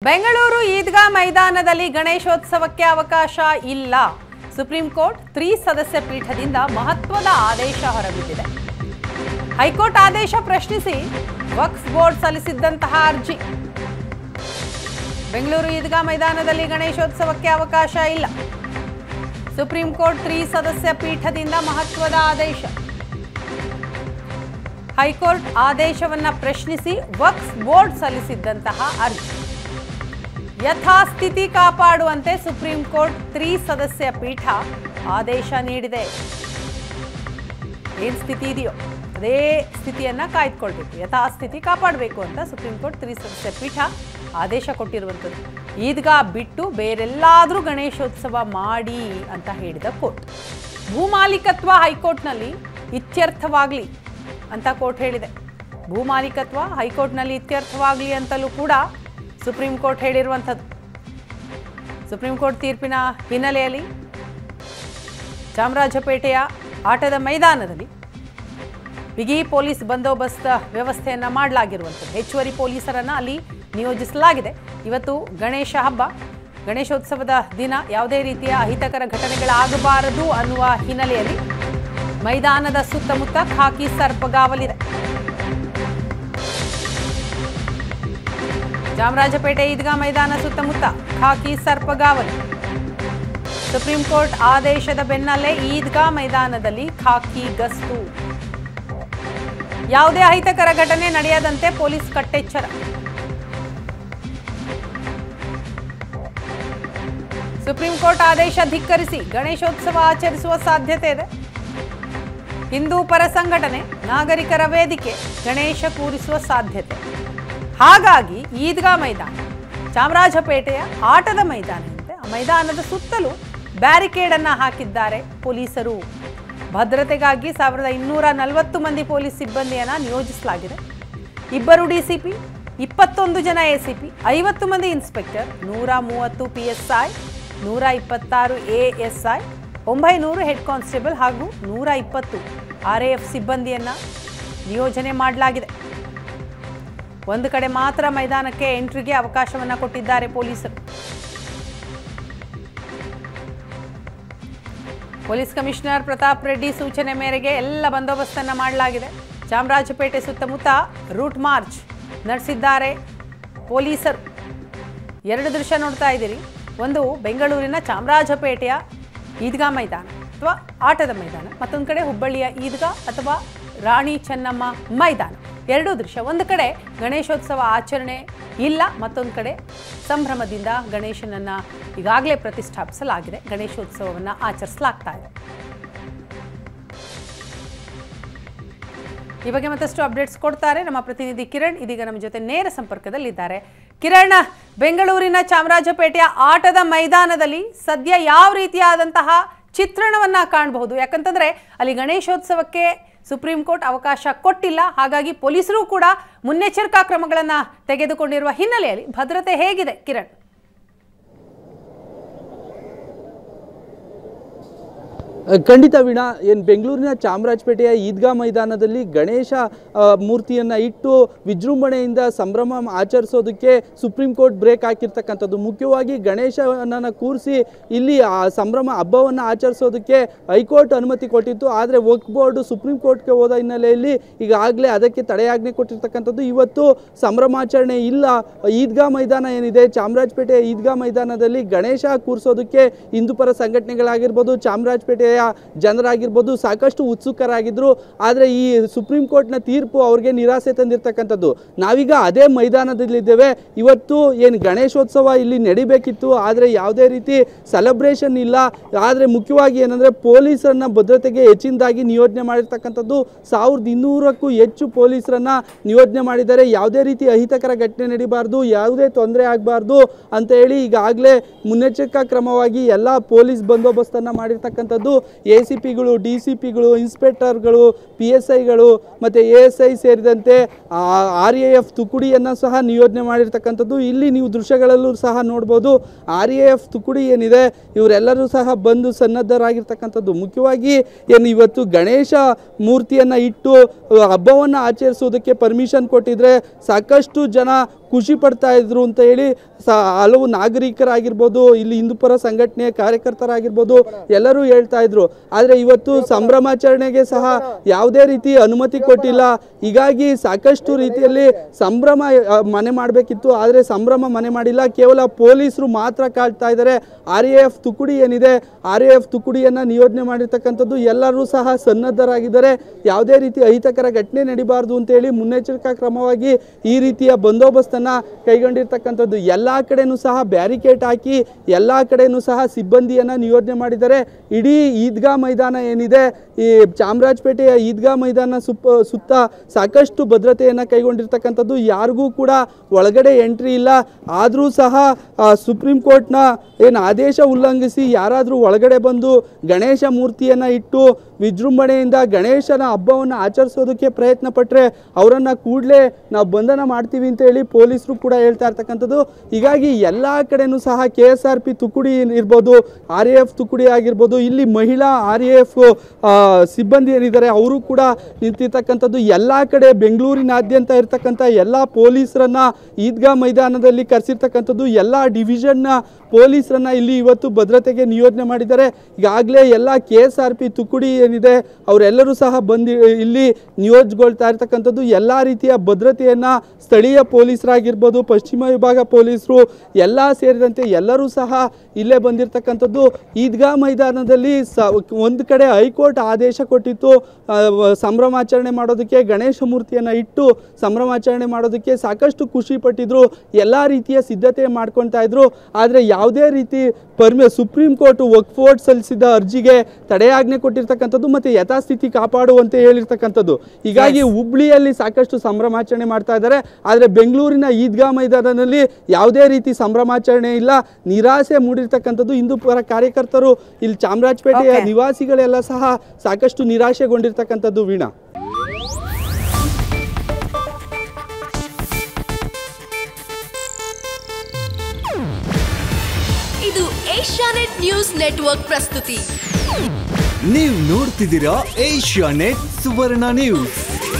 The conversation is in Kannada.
ಬೆಂಗಳೂರು ಈದ್ಗಾ ಮೈದಾನದಲ್ಲಿ ಗಣೇಶೋತ್ಸವಕ್ಕೆ ಅವಕಾಶ ಇಲ್ಲ ಸುಪ್ರೀಂ ಕೋರ್ಟ್ ತ್ರಿ ಸದಸ್ಯ ಪೀಠದಿಂದ ಮಹತ್ವದ ಆದೇಶ ಹೊರಬಿದ್ದಿದೆ ಹೈಕೋರ್ಟ್ ಆದೇಶ ಪ್ರಶ್ನಿಸಿ ವಕ್ಫ್ ಬೋರ್ಡ್ ಸಲ್ಲಿಸಿದ್ದಂತಹ ಅರ್ಜಿ ಬೆಂಗಳೂರು ಈದ್ಗಾ ಮೈದಾನದಲ್ಲಿ ಗಣೇಶೋತ್ಸವಕ್ಕೆ ಅವಕಾಶ ಇಲ್ಲ ಸುಪ್ರೀಂ ಕೋರ್ಟ್ ತ್ರಿ ಸದಸ್ಯ ಪೀಠದಿಂದ ಮಹತ್ವದ ಆದೇಶ ಹೈಕೋರ್ಟ್ ಆದೇಶವನ್ನ ಪ್ರಶ್ನಿಸಿ ವಕ್ಫ್ ಬೋರ್ಡ್ ಸಲ್ಲಿಸಿದ್ದಂತಹ ಅರ್ಜಿ ಯಥಾಸ್ಥಿತಿ ಕಾಪಾಡುವಂತೆ ಸುಪ್ರೀಂ ಕೋರ್ಟ್ ತ್ರಿ ಸದಸ್ಯ ಪೀಠ ಆದೇಶ ನೀಡಿದೆ ಏನ್ ಸ್ಥಿತಿ ಇದೆಯೋ ಅದೇ ಸ್ಥಿತಿಯನ್ನ ಕಾಯ್ದುಕೊಳ್ಬೇಕು ಯಥಾಸ್ಥಿತಿ ಕಾಪಾಡಬೇಕು ಅಂತ ಸುಪ್ರೀಂ ಕೋರ್ಟ್ ತ್ರಿ ಸದಸ್ಯ ಪೀಠ ಆದೇಶ ಕೊಟ್ಟಿರುವಂಥದ್ದು ಈದ್ಗಾ ಬಿಟ್ಟು ಬೇರೆಲ್ಲಾದರೂ ಗಣೇಶೋತ್ಸವ ಮಾಡಿ ಅಂತ ಹೇಳಿದ ಕೋರ್ಟ್ ಭೂಮಾಲೀಕತ್ವ ಹೈಕೋರ್ಟ್ನಲ್ಲಿ ಇತ್ಯರ್ಥವಾಗಲಿ ಅಂತ ಕೋರ್ಟ್ ಹೇಳಿದೆ ಭೂಮಾಲೀಕತ್ವ ಹೈಕೋರ್ಟ್ನಲ್ಲಿ ಇತ್ಯರ್ಥವಾಗಲಿ ಅಂತಲೂ ಕೂಡ ಸುಪ್ರೀಂ ಕೋರ್ಟ್ ಹೇಳಿರುವಂಥದ್ದು ಸುಪ್ರೀಂ ಕೋರ್ಟ್ ತೀರ್ಪಿನ ಹಿನ್ನೆಲೆಯಲ್ಲಿ ಚಾಮರಾಜಪೇಟೆಯ ಆಟದ ಮೈದಾನದಲ್ಲಿ ಬಿಗಿ ಪೊಲೀಸ್ ಬಂದೋಬಸ್ತ್ ವ್ಯವಸ್ಥೆಯನ್ನ ಮಾಡಲಾಗಿರುವಂಥದ್ದು ಹೆಚ್ಚುವರಿ ಪೊಲೀಸರನ್ನ ಅಲ್ಲಿ ನಿಯೋಜಿಸಲಾಗಿದೆ ಇವತ್ತು ಗಣೇಶ ಹಬ್ಬ ಗಣೇಶೋತ್ಸವದ ದಿನ ಯಾವುದೇ ರೀತಿಯ ಅಹಿತಕರ ಘಟನೆಗಳಾಗಬಾರದು ಅನ್ನುವ ಹಿನ್ನೆಲೆಯಲ್ಲಿ ಮೈದಾನದ ಸುತ್ತಮುತ್ತ ಖಾಕಿ ಸರ್ಪಗಾವಲಿದೆ ಚಾಮರಾಜಪೇಟೆ ಈದ್ಗಾ ಮೈದಾನ ಸುತ್ತಮುತ್ತ ಖಾಕಿ ಸರ್ಪಗಾವಲು ಸುಪ್ರೀಂ ಕೋರ್ಟ್ ಆದೇಶದ ಬೆನ್ನಲ್ಲೇ ಈದ್ಗಾ ಮೈದಾನದಲ್ಲಿ ಖಾಕಿ ಗಸ್ತು ಯಾವುದೇ ಅಹಿತಕರ ಘಟನೆ ನಡೆಯದಂತೆ ಪೊಲೀಸ್ ಕಟ್ಟೆಚ್ಚರ ಸುಪ್ರೀಂ ಕೋರ್ಟ್ ಆದೇಶ ಧಿಕ್ಕರಿಸಿ ಗಣೇಶೋತ್ಸವ ಆಚರಿಸುವ ಸಾಧ್ಯತೆ ಇದೆ ಹಿಂದೂ ಪರ ಸಂಘಟನೆ ನಾಗರಿಕರ ವೇದಿಕೆ ಗಣೇಶ ಕೂರಿಸುವ ಸಾಧ್ಯತೆ ಹಾಗಾಗಿ ಈದ್ಗಾ ಮೈದಾನ ಚಾಮರಾಜಪೇಟೆಯ ಆಟದ ಮೈದಾನ ಇದೆ ಆ ಮೈದಾನದ ಸುತ್ತಲೂ ಬ್ಯಾರಿಕೇಡ್ ಅನ್ನ ಹಾಕಿದ್ದಾರೆ ಪೊಲೀಸರು ಭದ್ರತೆಗಾಗಿ ಸಾವಿರದ ಇನ್ನೂರ ನಲವತ್ತು ಮಂದಿ ಪೊಲೀಸ್ ಸಿಬ್ಬಂದಿಯನ್ನ ನಿಯೋಜಿಸಲಾಗಿದೆ ಇಬ್ಬರು ಡಿಸಿಪಿ ಇಪ್ಪತ್ತೊಂದು ಜನ ಎಸಿಪಿ ಐವತ್ತು ಮಂದಿ ಇನ್ಸ್ಪೆಕ್ಟರ್ ನೂರ ಮೂವತ್ತು ಪಿ ಎಸ್ ಐ ನೂರ ಇಪ್ಪತ್ತಾರು ಎ ಎಸ್ ಐ ಒಂಬೈನೂರು ಹೆಡ್ ಕಾನ್ಸ್ಟೇಬಲ್ ಹಾಗೂ ನೂರ ಇಪ್ಪತ್ತು ಆರ್ ಎ ಎಫ್ ಸಿಬ್ಬಂದಿಯನ್ನ ನಿಯೋಜನೆ ಮಾಡಲಾಗಿದೆ ಒಂದು ಕಡೆ ಮಾತ್ರ ಮೈದಾನಕ್ಕೆ ಎಂಟ್ರಿಗೆ ಅವಕಾಶವನ್ನ ಕೊಟ್ಟಿದ್ದಾರೆ ಪೊಲೀಸರು ಪೊಲೀಸ್ ಕಮಿಷನರ್ ಪ್ರತಾಪ್ ರೆಡ್ಡಿ ಸೂಚನೆ ಮೇರೆಗೆ ಎಲ್ಲ ಬಂದೋಬಸ್ತನ್ನ ಮಾಡಲಾಗಿದೆ ಚಾಮರಾಜಪೇಟೆ ಸುತ್ತಮುತ್ತ ರೂಟ್ ಮಾರ್ಚ್ ನಡೆಸಿದ್ದಾರೆ ಪೊಲೀಸರು ಎರಡು ದೃಶ್ಯ ನೋಡ್ತಾ ಇದ್ದೀರಿ ಒಂದು ಬೆಂಗಳೂರಿನ ಚಾಮರಾಜಪೇಟೆಯ ಈದ್ಗಾ ಮೈದಾನ ಅಥವಾ ಆಟದ ಮೈದಾನ ಮತ್ತೊಂದು ಕಡೆ ಹುಬ್ಬಳ್ಳಿಯ ಈದ್ಗಾ ಅಥವಾ ರಾಣಿ ಚೆನ್ನಮ್ಮ ಮೈದಾನ ಎರಡೂ ದೃಶ್ಯ ಒಂದು ಕಡೆ ಗಣೇಶೋತ್ಸವ ಆಚರಣೆ ಇಲ್ಲ ಮತ್ತೊಂದು ಕಡೆ ಸಂಭ್ರಮದಿಂದ ಗಣೇಶನನ್ನ ಈಗಾಗಲೇ ಪ್ರತಿಷ್ಠಾಪಿಸಲಾಗಿದೆ ಗಣೇಶೋತ್ಸವವನ್ನು ಆಚರಿಸಲಾಗ್ತಾ ಇದೆ ಈ ಬಗ್ಗೆ ಮತ್ತಷ್ಟು ಅಪ್ಡೇಟ್ಸ್ ಕೊಡ್ತಾರೆ ನಮ್ಮ ಪ್ರತಿನಿಧಿ ಕಿರಣ್ ಇದೀಗ ನಮ್ಮ ಜೊತೆ ನೇರ ಸಂಪರ್ಕದಲ್ಲಿದ್ದಾರೆ ಕಿರಣ್ ಬೆಂಗಳೂರಿನ ಚಾಮರಾಜಪೇಟೆಯ ಆಟದ ಮೈದಾನದಲ್ಲಿ ಸದ್ಯ ಯಾವ ರೀತಿಯಾದಂತಹ ಚಿತ್ರಣವನ್ನ ಕಾಣಬಹುದು ಯಾಕಂತಂದ್ರೆ ಅಲ್ಲಿ ಗಣೇಶೋತ್ಸವಕ್ಕೆ ಸುಪ್ರೀಂ ಕೋರ್ಟ್ ಅವಕಾಶ ಕೊಟ್ಟಿಲ್ಲ ಹಾಗಾಗಿ ಪೊಲೀಸರು ಕೂಡ ಮುನ್ನೆಚ್ಚರಿಕಾ ಕ್ರಮಗಳನ್ನು ತೆಗೆದುಕೊಂಡಿರುವ ಹಿನ್ನೆಲೆಯಲ್ಲಿ ಭದ್ರತೆ ಹೇಗಿದೆ ಕಿರಣ್ ಖಂಡಿತ ವೀಣಾ ಏನು ಬೆಂಗಳೂರಿನ ಚಾಮರಾಜಪೇಟೆಯ ಈದ್ಗಾ ಮೈದಾನದಲ್ಲಿ ಗಣೇಶ ಆ, ಮೂರ್ತಿಯನ್ನ ಇಟ್ಟು ವಿಜೃಂಭಣೆಯಿಂದ ಸಂಭ್ರಮ ಆಚರಿಸೋದಕ್ಕೆ ಸುಪ್ರೀಂ ಕೋರ್ಟ್ ಬ್ರೇಕ್ ಹಾಕಿರ್ತಕ್ಕಂಥದ್ದು ಮುಖ್ಯವಾಗಿ ಗಣೇಶನನ್ನ ಕೂರಿಸಿ ಇಲ್ಲಿ ಆ ಸಂಭ್ರಮ ಹಬ್ಬವನ್ನು ಆಚರಿಸೋದಕ್ಕೆ ಹೈಕೋರ್ಟ್ ಅನುಮತಿ ಕೊಟ್ಟಿತ್ತು ಆದರೆ ವಕ್ ಬೋರ್ಡ್ ಸುಪ್ರೀಂ ಕೋರ್ಟ್ಗೆ ಹೋದ ಹಿನ್ನೆಲೆಯಲ್ಲಿ ಈಗಾಗಲೇ ಅದಕ್ಕೆ ತಡೆಯಾಜ್ಞೆ ಕೊಟ್ಟಿರ್ತಕ್ಕಂಥದ್ದು ಇವತ್ತು ಸಂಭ್ರಮಾಚರಣೆ ಇಲ್ಲ ಈದ್ಗಾ ಮೈದಾನ ಏನಿದೆ ಚಾಮರಾಜಪೇಟೆಯ ಈದ್ಗಾ ಮೈದಾನದಲ್ಲಿ ಗಣೇಶ ಕೂರಿಸೋದಕ್ಕೆ ಹಿಂದೂಪರ ಸಂಘಟನೆಗಳಾಗಿರ್ಬೋದು ಚಾಮರಾಜಪೇಟೆಯ ಜನರಾಗಿರ್ಬೋದು ಸಾಕಷ್ಟು ಉತ್ಸುಕರಾಗಿದ್ದರು ಆದರೆ ಈ ಸುಪ್ರೀಂ ಕೋರ್ಟ್ನ ತೀರ್ಪು ಅವ್ರಿಗೆ ನಿರಾಸೆ ತಂದಿರ್ತಕ್ಕಂಥದ್ದು ನಾವೀಗ ಅದೇ ಮೈದಾನದಲ್ಲಿದ್ದೇವೆ ಇವತ್ತು ಏನು ಗಣೇಶೋತ್ಸವ ಇಲ್ಲಿ ನಡಿಬೇಕಿತ್ತು ಆದರೆ ಯಾವುದೇ ರೀತಿ ಸೆಲೆಬ್ರೇಷನ್ ಇಲ್ಲ ಆದರೆ ಮುಖ್ಯವಾಗಿ ಏನಂದರೆ ಪೊಲೀಸರನ್ನ ಭದ್ರತೆಗೆ ಹೆಚ್ಚಿನದಾಗಿ ನಿಯೋಜನೆ ಮಾಡಿರ್ತಕ್ಕಂಥದ್ದು ಸಾವಿರದ ಇನ್ನೂರಕ್ಕೂ ಹೆಚ್ಚು ಪೊಲೀಸರನ್ನ ನಿಯೋಜನೆ ಮಾಡಿದ್ದಾರೆ ಯಾವುದೇ ರೀತಿ ಅಹಿತಕರ ಘಟನೆ ನಡಿಬಾರ್ದು ಯಾವುದೇ ತೊಂದರೆ ಆಗಬಾರ್ದು ಅಂತ ಹೇಳಿ ಈಗಾಗಲೇ ಮುನ್ನೆಚ್ಚರಿಕಾ ಕ್ರಮವಾಗಿ ಎಲ್ಲ ಪೊಲೀಸ್ ಬಂದೋಬಸ್ತನ್ನು ಮಾಡಿರ್ತಕ್ಕಂಥದ್ದು ಎ ಸಿ ಪಿಗಳು ಡಿ ಸಿ ಪಿಗಳು ಇನ್ಸ್ಪೆಕ್ಟರ್ಗಳು ಪಿ ಎಸ್ ಐಗಳು ಮತ್ತು ಎ ಎಸ್ ಐ ಸೇರಿದಂತೆ ಆರ್ ಎ ಎಫ್ ತುಕುಡಿಯನ್ನು ಸಹ ನಿಯೋಜನೆ ಮಾಡಿರ್ತಕ್ಕಂಥದ್ದು ಇಲ್ಲಿ ನೀವು ದೃಶ್ಯಗಳಲ್ಲೂ ಸಹ ನೋಡ್ಬೋದು ಆರ್ ಎ ಎಫ್ ತುಕುಡಿ ಏನಿದೆ ಇವರೆಲ್ಲರೂ ಸಹ ಬಂದು ಸನ್ನದ್ಧರಾಗಿರ್ತಕ್ಕಂಥದ್ದು ಮುಖ್ಯವಾಗಿ ಏನು ಇವತ್ತು ಗಣೇಶ ಮೂರ್ತಿಯನ್ನು ಇಟ್ಟು ಹಬ್ಬವನ್ನು ಆಚರಿಸೋದಕ್ಕೆ ಪರ್ಮಿಷನ್ ಕೊಟ್ಟಿದ್ರೆ ಸಾಕಷ್ಟು ಜನ ಖುಷಿ ಪಡ್ತಾ ಇದ್ರು ಅಂತ ಹೇಳಿ ಸ ಹಲವು ನಾಗರಿಕರಾಗಿರ್ಬೋದು ಇಲ್ಲಿ ಹಿಂದೂಪರ ಸಂಘಟನೆಯ ಕಾರ್ಯಕರ್ತರಾಗಿರ್ಬೋದು ಎಲ್ಲರೂ ಹೇಳ್ತಾ ಇದ್ರು ಆದರೆ ಇವತ್ತು ಸಂಭ್ರಮಾಚರಣೆಗೆ ಸಹ ಯಾವುದೇ ರೀತಿ ಅನುಮತಿ ಕೊಟ್ಟಿಲ್ಲ ಹೀಗಾಗಿ ಸಾಕಷ್ಟು ರೀತಿಯಲ್ಲಿ ಸಂಭ್ರಮ ಆ, ಮನೆ ಮಾಡಬೇಕಿತ್ತು ಆದರೆ ಸಂಭ್ರಮ ಮನೆ ಮಾಡಿಲ್ಲ ಕೇವಲ ಪೊಲೀಸರು ಮಾತ್ರ ಕಾಡ್ತಾ ಇದ್ದಾರೆ ಆರ್ ಎ ಎಫ್ ತುಕುಡಿ ಏನಿದೆ ಆರ್ ಎ ಎಫ್ ತುಕುಡಿಯನ್ನು ನಿಯೋಜನೆ ಮಾಡಿರ್ತಕ್ಕಂಥದ್ದು ಎಲ್ಲರೂ ಸಹ ಸನ್ನದ್ಧರಾಗಿದ್ದಾರೆ ಯಾವುದೇ ರೀತಿ ಅಹಿತಕರ ಘಟನೆ ನಡಿಬಾರ್ದು ಅಂತೇಳಿ ಮುನ್ನೆಚ್ಚರಿಕಾ ಕ್ರಮವಾಗಿ ಈ ರೀತಿಯ ಬಂದೋಬಸ್ತನ್ನು ಕೈಗೊಂಡಿರ್ತಕ್ಕಂಥದ್ದು ಎಲ್ಲ ಕಡೆನೂ ಸಹ ಬ್ಯಾರಿಕೇಡ್ ಹಾಕಿ ಎಲ್ಲ ಕಡೆನೂ ಸಹ ಸಿಬ್ಬಂದಿಯನ್ನು ನಿಯೋಜನೆ ಮಾಡಿದ್ದಾರೆ ಇಡೀ ಈದ್ಗಾ ಮೈದಾನ ಏನಿದೆ ಈ ಚಾಮರಾಜಪೇಟೆಯ ಈದ್ಗಾ ಮೈದಾನ ಸುತ್ತ ಸುತ್ತ ಸಾಕಷ್ಟು ಭದ್ರತೆಯನ್ನು ಕೈಗೊಂಡಿರ್ತಕ್ಕಂಥದ್ದು ಯಾರಿಗೂ ಕೂಡ ಒಳಗಡೆ ಎಂಟ್ರಿ ಇಲ್ಲ ಆದರೂ ಸಹ ಆ, ಸುಪ್ರೀಂ ಕೋರ್ಟ್ನ ಏನು ಆದೇಶ ಉಲ್ಲಂಘಿಸಿ ಯಾರಾದರೂ ಒಳಗಡೆ ಬಂದು ಗಣೇಶ ಮೂರ್ತಿಯನ್ನು ಇಟ್ಟು ವಿಜೃಂಭಣೆಯಿಂದ ಗಣೇಶನ ಹಬ್ಬವನ್ನು ಆಚರಿಸೋದಕ್ಕೆ ಪ್ರಯತ್ನ ಪಟ್ಟರೆ ಅವರನ್ನು ಕೂಡಲೇ ನಾವು ಬಂಧನ ಮಾಡ್ತೀವಿ ಅಂತ ಹೇಳಿ ಪೊಲೀಸರು ಕೂಡ ಹೇಳ್ತಾ ಇರ್ತಕ್ಕಂಥದ್ದು ಹೀಗಾಗಿ ಎಲ್ಲ ಕಡೆನೂ ಸಹ ಕೆ ಎಸ್ ಆರ್ ಪಿ ತುಕುಡಿ ಇರ್ಬೋದು ಆರ್ ಎ ಎಫ್ ತುಕುಡಿ ಆಗಿರ್ಬೋದು ಇಲ್ಲಿ ಮಹಿಳಾ ಆರ್ ಎ ಎಫ್ ಸಿಬ್ಬಂದಿ ಏನಿದ್ದಾರೆ ಅವರು ಕೂಡ ನಿಂತಿರ್ತಕ್ಕಂಥದ್ದು ಎಲ್ಲ ಕಡೆ ಬೆಂಗಳೂರಿನಾದ್ಯಂತ ಇರ್ತಕ್ಕಂಥ ಎಲ್ಲ ಪೊಲೀಸರನ್ನ ಈದ್ಗಾ ಮೈದಾನದಲ್ಲಿ ಕರೆಸಿರ್ತಕ್ಕಂಥದ್ದು ಎಲ್ಲ ಡಿವಿಷನ್ನ ಪೊಲೀಸರನ್ನ ಇಲ್ಲಿ ಇವತ್ತು ಭದ್ರತೆಗೆ ನಿಯೋಜನೆ ಮಾಡಿದ್ದಾರೆ ಈಗಾಗಲೇ ಎಲ್ಲ ಕೆ ಎಸ್ ಆರ್ ಪಿ ತುಕುಡಿ ಏನಿದೆ ಅವರೆಲ್ಲರೂ ಸಹ ಬಂದು ಇಲ್ಲಿ ನಿಯೋಜಗೊಳ್ತಾ ಇರ್ತಕ್ಕಂಥದ್ದು ಎಲ್ಲ ರೀತಿಯ ಭದ್ರತೆಯನ್ನು ಸ್ಥಳೀಯ ಪೊಲೀಸರಾಗಿರ್ಬೋದು ಪಶ್ಚಿಮ ವಿಭಾಗ ಪೊಲೀಸರು ಎಲ್ಲ ಸೇರಿದಂತೆ ಎಲ್ಲರೂ ಸಹ ಇಲ್ಲೇ ಬಂದಿರತಕ್ಕಂಥದ್ದು ಈದ್ಗಾ ಮೈದಾನದಲ್ಲಿ ಸ ಒಂದು ಕಡೆ ಹೈಕೋರ್ಟ್ ಆದೇಶ ಕೊಟ್ಟಿತ್ತು ಆ, ವ- ಸಂಭ್ರಮಾಚರಣೆ ಮಾಡೋದಕ್ಕೆ ಗಣೇಶ ಮೂರ್ತಿಯನ್ನು ಇಟ್ಟು ಸಂಭ್ರಮಾಚರಣೆ ಮಾಡೋದಕ್ಕೆ ಸಾಕಷ್ಟು ಖುಷಿ ಪಟ್ಟಿದ್ರು ಎಲ್ಲ ರೀತಿಯ ಸಿದ್ಧತೆ ಮಾಡ್ಕೊತಾ ಇದ್ರು ಆದರೆ ಯಾವುದೇ ರೀತಿ ಪರ್ಮಿ ಸುಪ್ರೀಂ ಕೋರ್ಟ್ ವಕ್ಫೋರ್ಟ್ ಸಲ್ಲಿಸಿದ ಅರ್ಜಿಗೆ ತಡೆಯಾಜ್ಞೆ ಕೊಟ್ಟಿರ್ತಕ್ಕಂಥದ್ದು ಮತ್ತು ಯಥಾಸ್ಥಿತಿ ಕಾಪಾಡುವಂತೆ ಹೇಳಿರ್ತಕ್ಕಂಥದ್ದು ಹೀಗಾಗಿ ಹುಬ್ಳಿಯಲ್ಲಿ ಸಾಕಷ್ಟು ಸಂಭ್ರಮಾಚರಣೆ ಮಾಡ್ತಾ ಇದ್ದಾರೆ ಆದರೆ ಬೆಂಗಳೂರಿನ ಈದ್ಗಾ ಮೈದಾನದಲ್ಲಿ ಯಾವುದೇ ರೀತಿ ಸಂಭ್ರಮಾಚರಣೆ ಇಲ್ಲ ನಿರಾಸೆ ಮೂಡಿರ್ತಕ್ಕಂಥದ್ದು ಹಿಂದೂ ಪರ ಕಾರ್ಯಕರ್ತರು ಇಲ್ಲಿ ಚಾಮರಾಜಪೇಟೆಯ Okay. ನಿವಾಸಿಗಳೆಲ್ಲ ಸಹ ಸಾಕಷ್ಟು ನಿರಾಶೆಗೊಂಡಿರ್ತಕ್ಕಂಥದ್ದು ವೀಣಾ ಇದು ಏಷ್ಯಾನೆಟ್ ನ್ಯೂಸ್ ನೆಟ್ವರ್ಕ್ ಪ್ರಸ್ತುತಿ ನೀವು ನೋಡ್ತಿದ್ದೀರಾ ಏಷ್ಯಾ ನೆಟ್ ಸುವರ್ಣ ನ್ಯೂಸ್